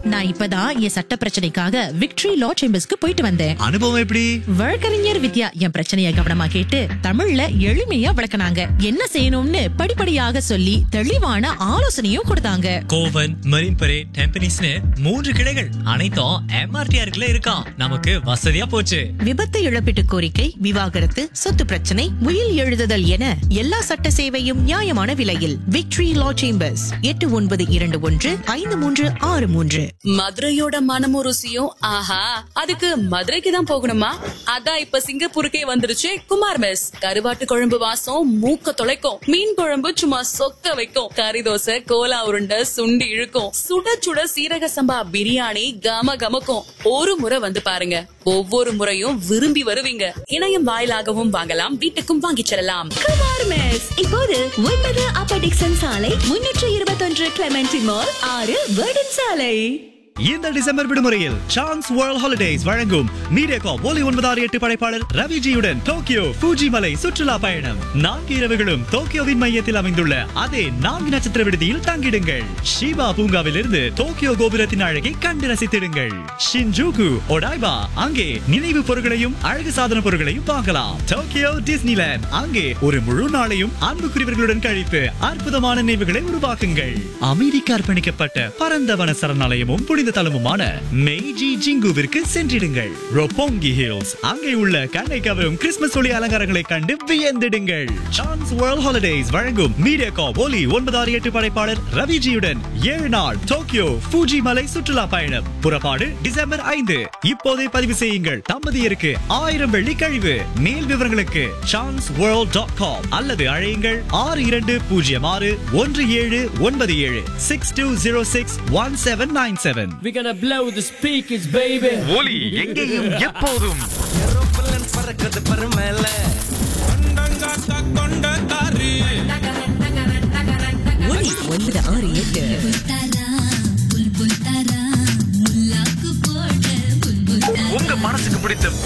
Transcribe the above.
நான் இப்பதான் என் சட்ட பிரச்சனைக்காக விக்டரி லா சேம்பர்ஸ்க்கு போயிட்டு வந்தேன் அனுபவம் எப்படி வழக்கறிஞர் வித்யா என் பிரச்சனைய கவனமா கேட்டு தமிழ்ல எளிமையா விளக்குனாங்க என்ன செய்யணும்னு படிப்படியாக சொல்லி தெளிவான ஆலோசனையும் கொடுத்தாங்க கோவன் மரீன் பரேட் டெம்பனிஸ்னு மூன்று கிளைகள் அனைத்தும் எம்ஆர்டிஆருக்குள்ள இருக்கான் நமக்கு வசதியா போச்சு விபத்து இழப்பீட்டு கோரிக்கை விவாகரத்து சொத்து பிரச்சனை உயில் எழுதுதல் என எல்லா சட்ட சேவையும் நியாயமான விலையில் விக்டரி லா சேம்பர்ஸ் எட்டு ஒன்பது இரண்டு ஒன்று ஐந்து மூன்று ஆறு மூன்று மதுரையோட மனமும் ருசியும் ஆஹா அதுக்கு மதுரைக்கு தான் போகணுமா அதான் இப்ப சிங்கப்பூருக்கே வந்துருச்சு குமார் மெஸ் கருவாட்டு குழம்பு வாசம் மூக்க தொலைக்கும் மீன் குழம்பு சும்மா சொக்க வைக்கும் கறி தோசை கோலா உருண்டை சுண்டி இழுக்கும் சுட சுட சீரக சம்பா பிரியாணி கம கமக்கும் ஒரு முறை வந்து பாருங்க ஒவ்வொரு முறையும் விரும்பி வருவீங்க இணையம் வாயிலாகவும் வாங்கலாம் வீட்டுக்கும் வாங்கிச் செல்லலாம் குமார் மெஸ் இப்போது ஒன்பது அப்பர் டிக்சன் சாலை முன்னூற்று இருபத்தொன்று கிளமெண்டி மால் ஆறு வேர்டன் சாலை இந்த டிசம்பர் விடுமுறையில் சான்ஸ் வேர்ல்ட் ஹாலிடேஸ் வழங்கும் மீடியாகா ஒலி ஒன்பதாறு எட்டு படைப்பாளர் ரவிஜியுடன் டோக்கியோ பூஜி மலை சுற்றுலா பயணம் நான்கு இரவுகளும் டோக்கியோவின் மையத்தில் அமைந்துள்ள அதே நான்கு நட்சத்திர விடுதியில் தங்கிடுங்கள் ஷிபா பூங்காவில் இருந்து டோக்கியோ கோபுரத்தின் அழகை கண்டு ரசித்திடுங்கள் ஷின்ஜூகு ஒடாய்பா அங்கே நினைவு பொருட்களையும் அழகு சாதன பொருட்களையும் வாங்கலாம் டோக்கியோ டிஸ்னிலேண்ட் அங்கே ஒரு முழு நாளையும் அன்புக்குரியவர்களுடன் கழித்து அற்புதமான நினைவுகளை உருவாக்குங்கள் அமைதிக்கு அர்ப்பணிக்கப்பட்ட பரந்த வன சரணாலயமும் புனித தலமுமான மெய்ஜி ஜிங்குவிற்கு சென்றிடுங்கள் ரொப்போங்கி ஹில்ஸ் அங்கே உள்ள கண்ணை கவரும் கிறிஸ்துமஸ் ஒளி அலங்காரங்களை கண்டு வியந்திடுங்கள் சான்ஸ் வேர்ல்ட் ஹாலிடேஸ் வழங்கும் மீடியா ஒலி ஒன்பது ஆறு எட்டு படைப்பாளர் ரவிஜியுடன் ஏழு நாள் டோக்கியோ ஃபூஜி மலை சுற்றுலா பயணம் புறப்பாடு டிசம்பர் ஐந்து இப்போதே பதிவு செய்யுங்கள் தம்பதியருக்கு ஆயிரம் வெள்ளி கழிவு மேல் விவரங்களுக்கு சான்ஸ் வேர்ல்ட் டாட் காம் அல்லது அழையுங்கள் ஆறு இரண்டு பூஜ்ஜியம் ஆறு ஒன்று ஏழு ஒன்பது ஏழு six two zero six one seven nine seven We're gonna blow the speakers, baby. ஒலி எங்கேயும் எப்போதும் ஏரோப்ளேன் பறக்குது பரமேல ஒலி ஒன்பது ஆறு எட்டு உங்க மனசுக்கு பிடித்த